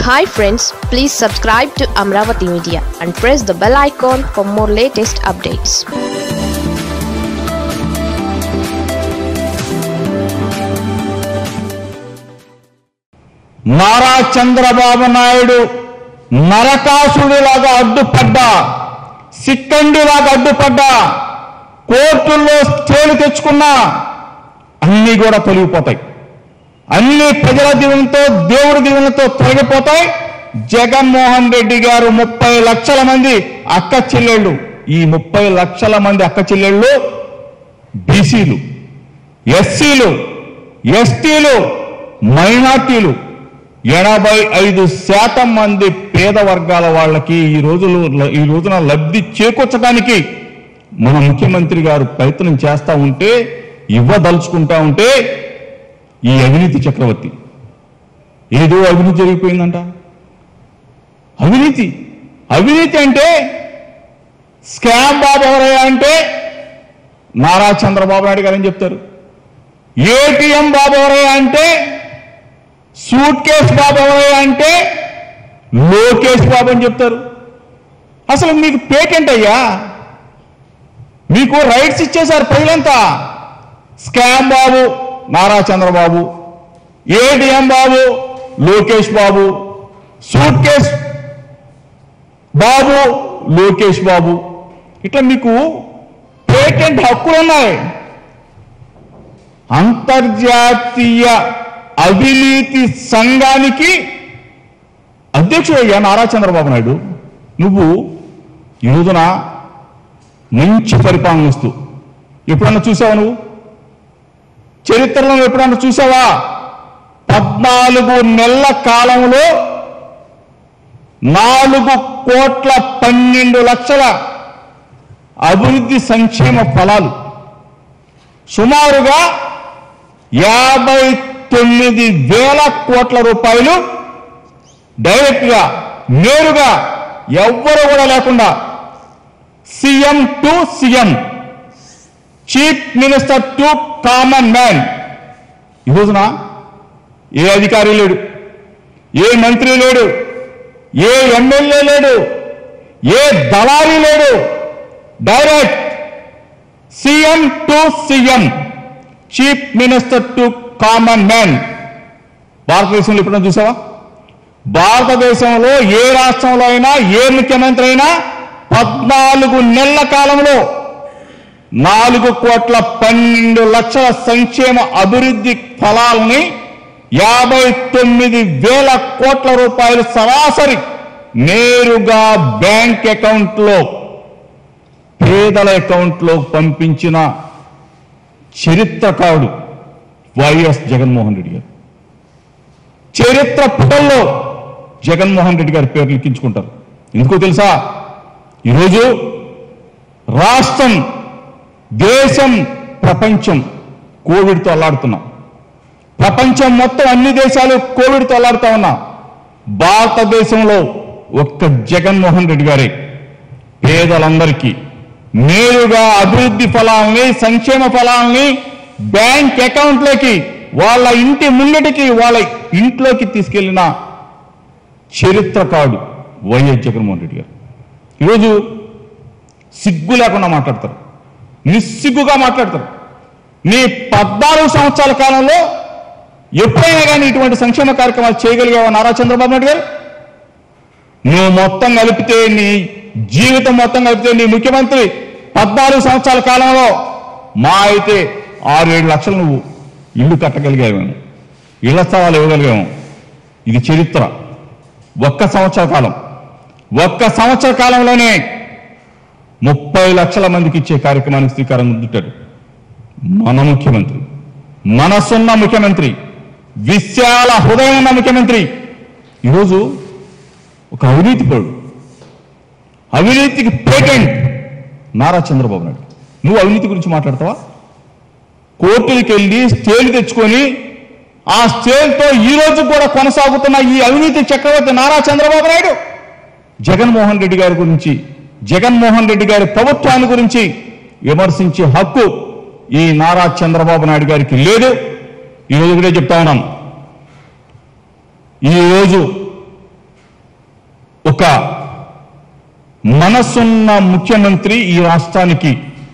hi friends please subscribe to Amaravati media and press the bell icon for more latest updates Nara Chandrababu Naidu నరకాసుడిలాగా అడ్డుపడ్డా సిక్కండిలాగా అడ్డుపడ్డా కోర్టుల్లో స్టేలు తెచ్చుకున్నా అన్నీ కూడా తొలగిపోతాయి అన్ని ప్రజల దీవెనతో దేవుడి దీవెనతో తొలగిపోతాయి జగన్మోహన్ రెడ్డి గారు ముప్పై లక్షల మంది అక్క చెల్లెళ్ళు ఈ ముప్పై లక్షల మంది అక్క చెల్లెళ్ళు బీసీలు ఎస్సీలు ఎస్టీలు మైనార్టీలు ఎనభై ఐదు శాతం మంది పేద వర్గాల వాళ్ళకి ఈ రోజులు ఈ రోజున లబ్ధి చేకూర్చడానికి మన ముఖ్యమంత్రి గారు ప్రయత్నం చేస్తా ఉంటే ఇవ్వదలుచుకుంటా ఉంటే ఈ అవినీతి చక్రవర్తి ఏదో అవినీతి జరిగిపోయిందంట అవినీతి అవినీతి అంటే స్కామ్ బాబు ఎవరయ్యా అంటే నారా చంద్రబాబు నాయుడు గారు అని చెప్తారు ఏటీఎం బాబు ఎవరయ్యా అంటే సూట్ కేస్ బాబు ఎవరయ్యా అంటే లోకేష్ బాబు అని చెప్తారు అసలు మీకు పేటెంట్ అయ్యా మీకు రైట్స్ ఇచ్చేశారు ప్రజలంతా scam Babu Nara Chandrababu ATM Babu Lokesh Babu suit case Babu Lokesh Babu ఇట్లా మీకు పేటెంట్ హక్కులు ఉన్నాయి అంతర్జాతీయ అవినీతి సంఘానికి అధ్యక్షుడయ్యా నారా చంద్రబాబు నాయుడు నువ్వు ఈ రోజున మంచి పరిపాలన ఇస్తూ ఎప్పుడన్నా చూసావా నువ్వు చరిత్రలో నువ్వు ఎప్పుడన్నా చూసావా పద్నాలుగు నెలల కాలంలో నాలుగు కోట్ల పన్నెండు లక్షల అభివృద్ధి సంక్షేమ ఫలాలు సుమారుగా యాభై తొమ్మిది వేల కోట్ల రూపాయలు డైరెక్ట్గా నేరుగా ఎవ్వరు కూడా లేకుండా CM to CM chief minister to common man ఈ రోజున ఏ అధికారి లేడు ఏ మంత్రి లేడు ఏ ఎమ్మెల్యే లేడు ఏ దళారి లేడు direct CM to CM chief minister to common man భారతదేశంలో ఎప్పుడైనా చూసావా భారతదేశంలో ఏ రాష్ట్రంలో అయినా ఏ ముఖ్యమంత్రి అయినా పద్నాలుగు నెలల కాలంలో నాలుగు కోట్ల పన్నెండు లక్షల సంక్షేమ అభివృద్ధి ఫలాల్ని యాభై తొమ్మిది వేల కోట్ల రూపాయలు సరాసరి నేరుగా బ్యాంక్ అకౌంట్లో పేదల అకౌంట్లో పంపించిన చరిత్రకారుడు వైఎస్ జగన్మోహన్ రెడ్డి గారు చరిత్ర పుటల్లో జగన్మోహన్ రెడ్డి గారి పేరు లిఖించుకుంటారు ఎందుకో తెలుసా ఈరోజు రాష్ట్రం దేశం ప్రపంచం కోవిడ్తో అల్లాడుతున్నాం ప్రపంచం మొత్తం అన్ని దేశాలు కోవిడ్తో అల్లాడుతా ఉన్నా భారతదేశంలో ఒక్క జగన్మోహన్ రెడ్డి గారే పేదలందరికీ నేరుగా అభివృద్ధి ఫలాల్ని సంక్షేమ ఫలాల్ని బ్యాంక్ అకౌంట్లోకి వాళ్ళ ఇంటి ముంగటికి వాళ్ళ ఇంట్లోకి తీసుకెళ్లిన చరిత్రకారుడు వైఎస్ జగన్మోహన్ రెడ్డి గారు ఈరోజు సిగ్గు లేకుండా మాట్లాడతారు నిస్సిగ్గుగా మాట్లాడతారు నీ పద్నాలుగు సంవత్సరాల కాలంలో ఎప్పుడైనా కానీ ఇటువంటి సంక్షేమ కార్యక్రమాలు చేయగలిగావా నారా చంద్రబాబు నాయుడు గారు నువ్వు మొత్తం కలిపితే నీ జీవితం మొత్తం కలిపితే నీ ముఖ్యమంత్రి పద్నాలుగు సంవత్సరాల కాలంలో మా అయితే ఆరు ఏడు లక్షలు నువ్వు ఇల్లు కట్టగలిగావేమో ఇళ్ల స్థలాలు ఇవ్వగలిగాము ఇది చరిత్ర ఒక్క సంవత్సర కాలం ఒక్క సంవత్సర కాలంలోనే ముప్పై లక్షల మందికి ఇచ్చే కార్యక్రమానికి శ్రీకారం చుట్టాడు మన ముఖ్యమంత్రి మనసున్న ముఖ్యమంత్రి విశాల హృదయం ఉన్న ముఖ్యమంత్రి ఈరోజు ఒక అవినీతి పరుడు అవినీతికి పేటెంట్ నారా చంద్రబాబు నాయుడు నువ్వు అవినీతి గురించి మాట్లాడతావా కోర్టులకు వెళ్ళి స్టేలు తెచ్చుకొని ఆ స్టేల్తో ఈ రోజు కూడా కొనసాగుతున్న ఈ అవినీతి చక్రవర్తి నారా చంద్రబాబు నాయుడు జగన్మోహన్ రెడ్డి గారి గురించి జగన్మోహన్ రెడ్డి గారి ప్రభుత్వాన్ని గురించి విమర్శించే హక్కు ఈ నారా చంద్రబాబు నాయుడు గారికి లేదు ఈరోజు కూడా చెప్తా ఉన్నాం ఈరోజు ఒక మనసున్న ముఖ్యమంత్రి ఈ రాష్ట్రానికి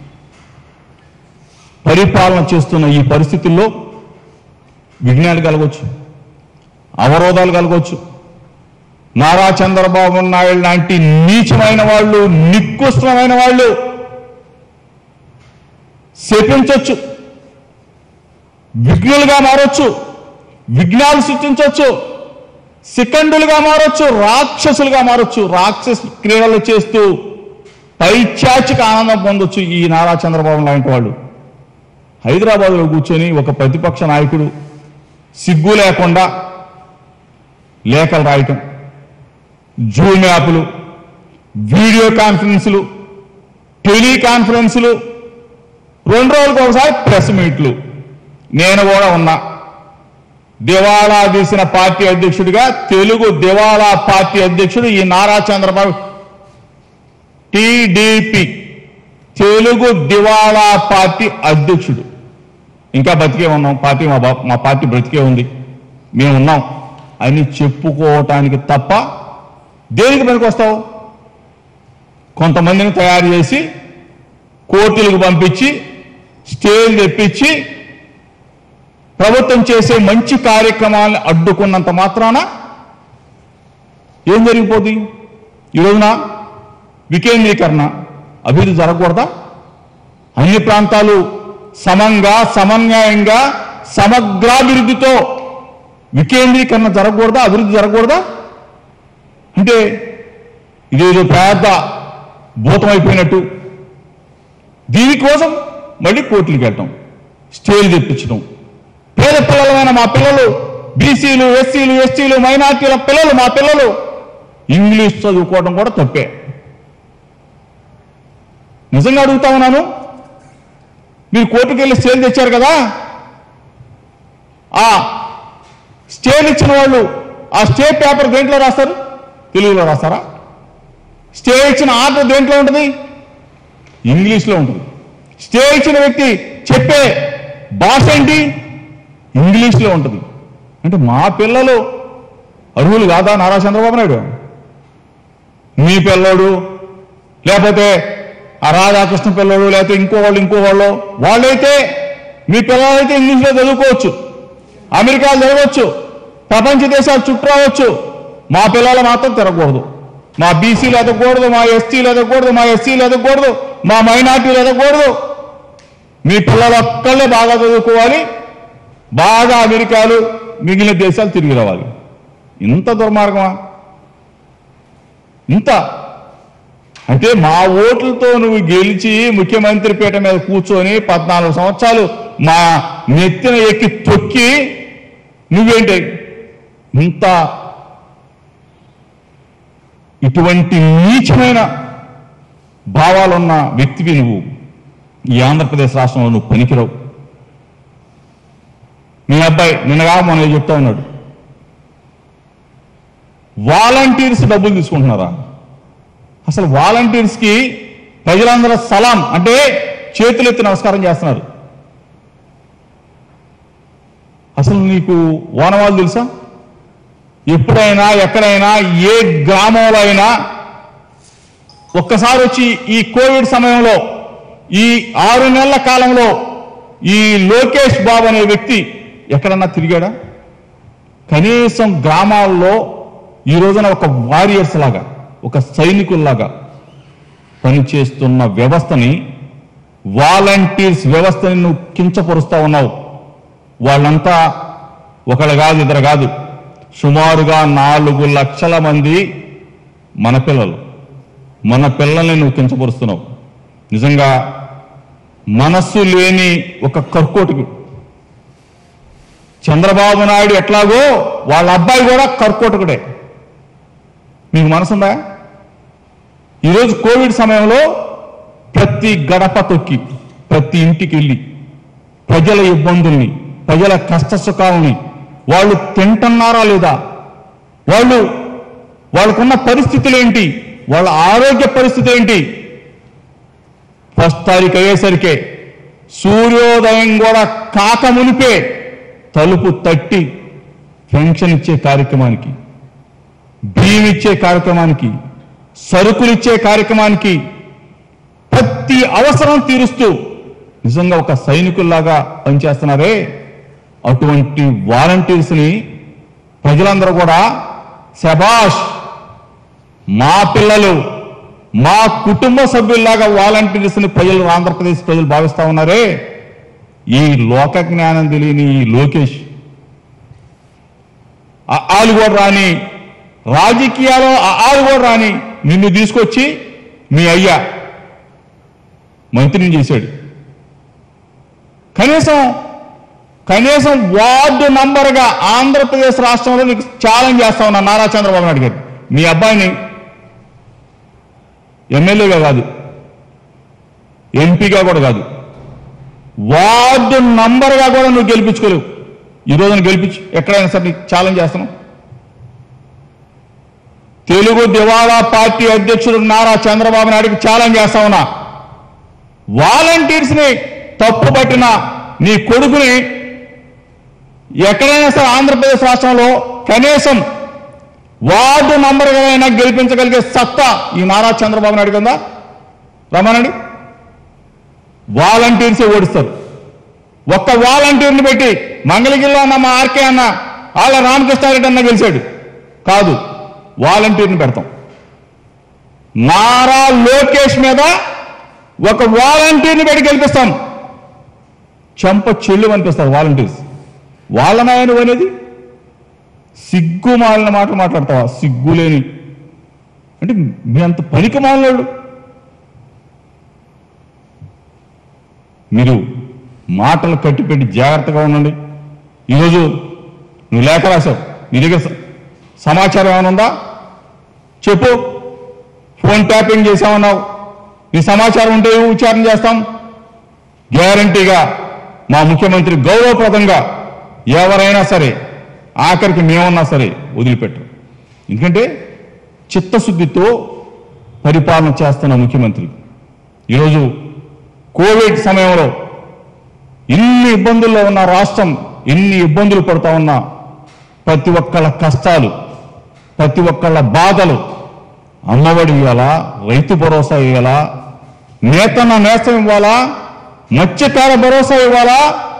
పరిపాలన చేస్తున్న ఈ పరిస్థితుల్లో విఘ్నాలు కలగవచ్చు అవరోధాలు కలగవచ్చు నారా చంద్రబాబు నాయుడు లాంటి నీచమైన వాళ్ళు నికృష్టమైన వాళ్ళు శపించవచ్చు విఘ్నులుగా మారొచ్చు విఘ్నాలు సృష్టించవచ్చు శిఖండులుగా మారొచ్చు రాక్షసులుగా మారొచ్చు రాక్షస క్రీడలు చేస్తూ పైచాచిక ఆనందం పొందొచ్చు ఈ నారా చంద్రబాబు లాంటి వాళ్ళు హైదరాబాద్లో కూర్చొని ఒక ప్రతిపక్ష నాయకుడు సిగ్గు లేకుండా లేఖలు రాయటం జూమ్ యాప్లు వీడియో కాన్ఫరెన్సులు టెలికాన్ఫరెన్సులు రెండు రోజులకు ఒకసారి ప్రెస్ మీట్లు నేను కూడా ఉన్నా దివాళా తీసిన పార్టీ అధ్యక్షుడిగా తెలుగు దివాళా పార్టీ అధ్యక్షుడు ఈ నారా చంద్రబాబు టిడిపి తెలుగు దివాళా పార్టీ అధ్యక్షుడు ఇంకా బతికే ఉన్నాం పార్టీ మా బా- మా పార్టీ బ్రతికే ఉంది మేము ఉన్నాం అని చెప్పుకోవటానికి తప్ప దేనికి పనికి వస్తావు కొంతమందిని తయారు చేసి కోర్టులకు పంపించి స్టేలు తెప్పించి ప్రభుత్వం చేసే మంచి కార్యక్రమాలను అడ్డుకున్నంత మాత్రాన ఏం జరిగిపోతుంది ఈ రోజున వికేంద్రీకరణ అభివృద్ధి జరగకూడదా అన్ని ప్రాంతాలు సమంగా సమన్వయంగా సమగ్రాభివృద్ధితో వికేంద్రీకరణ జరగకూడదా అభివృద్ధి జరగకూడదా అంటే ఇదేదో పెద్ద భూతం అయిపోయినట్టు దీనికోసం మళ్ళీ కోర్టులకు వెళ్ళటం స్టేలు తెప్పించడం పేద పిల్లలమైన మా పిల్లలు బీసీలు ఎస్సీలు ఎస్టీలు మైనార్టీల పిల్లలు మా పిల్లలు ఇంగ్లీష్ చదువుకోవడం కూడా తప్పే నిజంగా అడుగుతా ఉన్నాను మీరు కోర్టుకు వెళ్ళి స్టేలు తెచ్చారు కదా ఆ స్టేలు ఇచ్చిన వాళ్ళు ఆ స్టే పేపర్ దేంట్లో రాస్తారు తెలుగులో రాస్తారా స్టే ఇచ్చిన ఆర్డర్ దేంట్లో ఉంటుంది ఇంగ్లీష్లో ఉంటుంది స్టే ఇచ్చిన వ్యక్తి చెప్పే భాష ఏంటి ఇంగ్లీష్లో ఉంటుంది అంటే మా పిల్లలు అర్హులు కాదా నారా చంద్రబాబు నాయుడు మీ పిల్లోడు లేకపోతే ఆ రాధాకృష్ణ పిల్లోడు లేకపోతే ఇంకో వాళ్ళు ఇంకో వాళ్ళు వాళ్ళైతే మీ పిల్లలైతే ఇంగ్లీష్లో చదువుకోవచ్చు అమెరికాలో చదవచ్చు ప్రపంచ దేశాలు చుట్టూ రావచ్చు మా పిల్లలు మాత్రం తిరగకూడదు మా బీసీలు ఎదగకూడదు మా ఎస్టీలు ఎదగకూడదు మా ఎస్సీలు ఎదగకూడదు మా మైనార్టీలు ఎదగకూడదు మీ పిల్లలు ఒక్కళ్ళే బాగా చదువుకోవాలి బాగా అమెరికాలు మిగిలిన దేశాలు తిరిగి రావాలి ఇంత దుర్మార్గమా ఇంత అంటే మా ఓట్లతో నువ్వు గెలిచి ముఖ్యమంత్రి పీట మీద కూర్చొని పద్నాలుగు సంవత్సరాలు మా నెత్తిన ఎక్కి తొక్కి నువ్వేంటి ఇంత ఇటువంటి నీచమైన భావాలున్న వ్యక్తివి నువ్వు ఈ ఆంధ్రప్రదేశ్ రాష్ట్రంలో నువ్వు పనికిరావు మీ అబ్బాయి నిన్నగా మొన్న చెప్తా ఉన్నాడు వాలంటీర్స్ డబ్బులు తీసుకుంటున్నారా అసలు వాలంటీర్స్కి ప్రజలందరూ సలాం అంటే చేతులెత్తి నమస్కారం చేస్తున్నారు అసలు నీకు ఓనవాళ్ళు తెలుసా ఎప్పుడైనా ఎక్కడైనా ఏ గ్రామంలో అయినా ఒక్కసారి వచ్చి ఈ కోవిడ్ సమయంలో ఈ ఆరు నెలల కాలంలో ఈ లోకేష్ బాబు అనే వ్యక్తి ఎక్కడన్నా తిరిగాడా కనీసం గ్రామాల్లో ఈ రోజున ఒక వారియర్స్ లాగా ఒక సైనికుల్లాగా పనిచేస్తున్న వ్యవస్థని వాలంటీర్స్ వ్యవస్థని నువ్వు కించపరుస్తా ఉన్నావు వాళ్ళంతా ఒకళ్ళు కాదు ఇద్దరు కాదు సుమారుగా నాలుగు లక్షల మంది మన పిల్లలు మన పిల్లల్ని నువ్వు కించపరుస్తున్నావు నిజంగా మనస్సు లేని ఒక కర్కోటకు చంద్రబాబు నాయుడు ఎట్లాగో వాళ్ళ అబ్బాయి కూడా కర్కోటకుడే మీకు మనసుందా ఈరోజు కోవిడ్ సమయంలో ప్రతి గడప తొక్కి ప్రతి ఇంటికి వెళ్ళి ప్రజల ఇబ్బందుల్ని ప్రజల కష్ట సుఖాలని వాళ్ళు తింటున్నారా లేదా వాళ్ళు వాళ్ళకున్న పరిస్థితులు ఏంటి వాళ్ళ ఆరోగ్య పరిస్థితి ఏంటి ఫస్ట్ తారీఖు అయ్యేసరికే సూర్యోదయం కూడా కాక మునిపే తలుపు తట్టి పెన్షన్ ఇచ్చే కార్యక్రమానికి బీ బియ్యం ఇచ్చే కార్యక్రమానికి సరుకులు ఇచ్చే కార్యక్రమానికి ప్రతి అవసరం తీరుస్తూ నిజంగా ఒక సైనికుల్లాగా పనిచేస్తున్నారే అటువంటి వాలంటీర్స్ని ప్రజలందరూ కూడా శబాష్ మా పిల్లలు మా కుటుంబ సభ్యుల్లాగా వాలంటీర్స్ని ప్రజలు ఆంధ్రప్రదేశ్ ప్రజలు భావిస్తా ఉన్నారే ఈ లోక జ్ఞానం తెలియని ఈ లోకేష్ ఆ ఆలు కూడా రాని రాజకీయాలు ఆ ఆలు కూడా రాని నిన్ను తీసుకొచ్చి మీ అయ్యా మంత్రిని చేశాడు కనీసం కనీసం వార్డు నంబర్గా ఆంధ్రప్రదేశ్ రాష్ట్రంలో నీకు ఛాలెంజ్ చేస్తా ఉన్నా నారా చంద్రబాబు నాయుడు గారు మీ అబ్బాయిని ఎమ్మెల్యేగా కాదు ఎంపీగా కూడా కాదు వార్డు నంబర్గా కూడా నువ్వు గెలిపించుకోలేవు ఈ రోజున గెలిపించు ఎక్కడైనా సరే నీకు ఛాలెంజ్ చేస్తున్నాం తెలుగు దివాళా పార్టీ అధ్యక్షుడు నారా చంద్రబాబు నాయుడుకి ఛాలెంజ్ చేస్తా ఉన్నా వాలంటీర్స్ని తప్పు పట్టిన నీ కొడుకుని ఎక్కడైనా సరే ఆంధ్రప్రదేశ్ రాష్ట్రంలో కనీసం వార్డు నంబర్గా అయినా గెలిపించగలిగే సత్తా ఈ నారా చంద్రబాబు నాయుడు కింద రమ్మనండి వాలంటీర్సే ఓడిస్తారు ఒక్క వాలంటీర్ని పెట్టి మంగళగిరిలో అన్న మా ఆర్కే అన్న వాళ్ళ రామకృష్ణారెడ్డి అన్న గెలిచాడు కాదు వాలంటీర్ని పెడతాం నారా లోకేష్ మీద ఒక వాలంటీర్ని పెట్టి గెలిపిస్తాం చెంప చెల్లు అనిపిస్తారు వాలంటీర్స్ వాళ్ళనాయ నువ్వు అనేది సిగ్గు మాలిన మాటలు మాట్లాడతావా సిగ్గు లేని అంటే మీ అంత పనికి మాలినాడు మీరు మాటలు కట్టిపెట్టి జాగ్రత్తగా ఉండండి ఈరోజు నువ్వు లేఖ రాశావు నీ దగ్గర స- సమాచారం ఏమైనా ఉందా చెప్పు ఫోన్ ట్యాపింగ్ చేసామన్నావు నీ సమాచారం ఉంటే విచారణ చేస్తాం గ్యారంటీగా మా ముఖ్యమంత్రి గౌరవప్రదంగా ఎవరైనా సరే ఆఖరికి మేమన్నా సరే వదిలిపెట్టరు ఎందుకంటే చిత్తశుద్ధితో పరిపాలన చేస్తున్న ముఖ్యమంత్రి ఈరోజు కోవిడ్ సమయంలో ఇన్ని ఇబ్బందుల్లో ఉన్న రాష్ట్రం ఎన్ని ఇబ్బందులు పడుతూ ఉన్నా ప్రతి ఒక్కళ్ళ కష్టాలు ప్రతి ఒక్కళ్ళ బాధలు అమ్మఒడి ఇవ్వాలా రైతు భరోసా ఇవ్వాలా నేతన్న నేస్తం ఇవ్వాలా మత్స్యకార భరోసా ఇవ్వాలా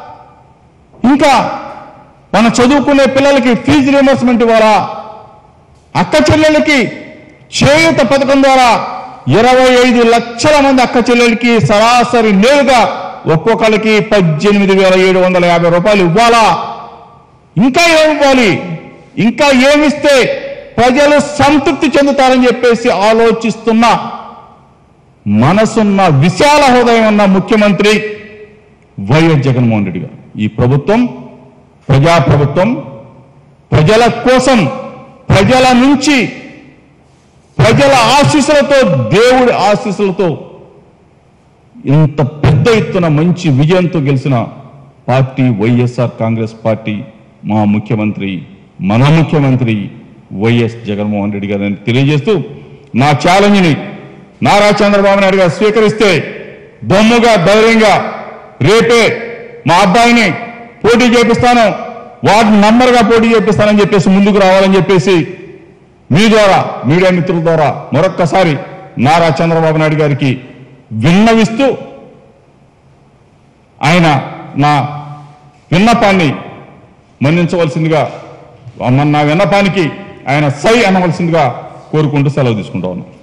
ఇంకా మన చదువుకునే పిల్లలకి ఫీజు రియంబర్స్మెంట్ ఇవ్వాలా అక్క చెల్లెలకి చేయూత పథకం ద్వారా ఇరవై ఐదు లక్షల మంది అక్క చెల్లెలకి సరాసరి నేరుగా ఒక్కొక్కరికి పద్దెనిమిది వేల ఏడు వందల యాభై రూపాయలు ఇవ్వాలా ఇంకా ఏమి ఇవ్వాలి ఇంకా ఏమిస్తే ప్రజలు సంతృప్తి చెందుతారని చెప్పేసి ఆలోచిస్తున్న మనసున్న విశాల హృదయం ఉన్న ముఖ్యమంత్రి వైఎస్ జగన్మోహన్ రెడ్డి గారు ఈ ప్రభుత్వం ప్రజాప్రభుత్వం ప్రజల కోసం ప్రజల నుంచి ప్రజల ఆశీస్సులతో దేవుడి ఆశీస్సులతో ఇంత పెద్ద ఎత్తున మంచి విజయంతో గెలిచిన పార్టీ వైఎస్ఆర్ కాంగ్రెస్ పార్టీ మా ముఖ్యమంత్రి మన ముఖ్యమంత్రి వైఎస్ జగన్మోహన్ రెడ్డి గారిని తెలియజేస్తూ నా ఛాలెంజ్ని నారా చంద్రబాబు నాయుడు గారు స్వీకరిస్తే దమ్ముగా ధైర్యంగా రేపే మా అబ్బాయిని పోటీ చేపిస్తాను వార్డు నంబర్గా పోటీ చేపిస్తానని చెప్పేసి ముందుకు రావాలని చెప్పేసి మీ ద్వారా మీడియా మిత్రుల ద్వారా మరొక్కసారి నారా చంద్రబాబు నాయుడు గారికి విన్నవిస్తూ ఆయన నా విన్నపాన్ని మన్నించవలసిందిగా అమ్మ నా విన్నపానికి ఆయన సై అనవలసిందిగా కోరుకుంటూ సెలవు తీసుకుంటా ఉన్నాను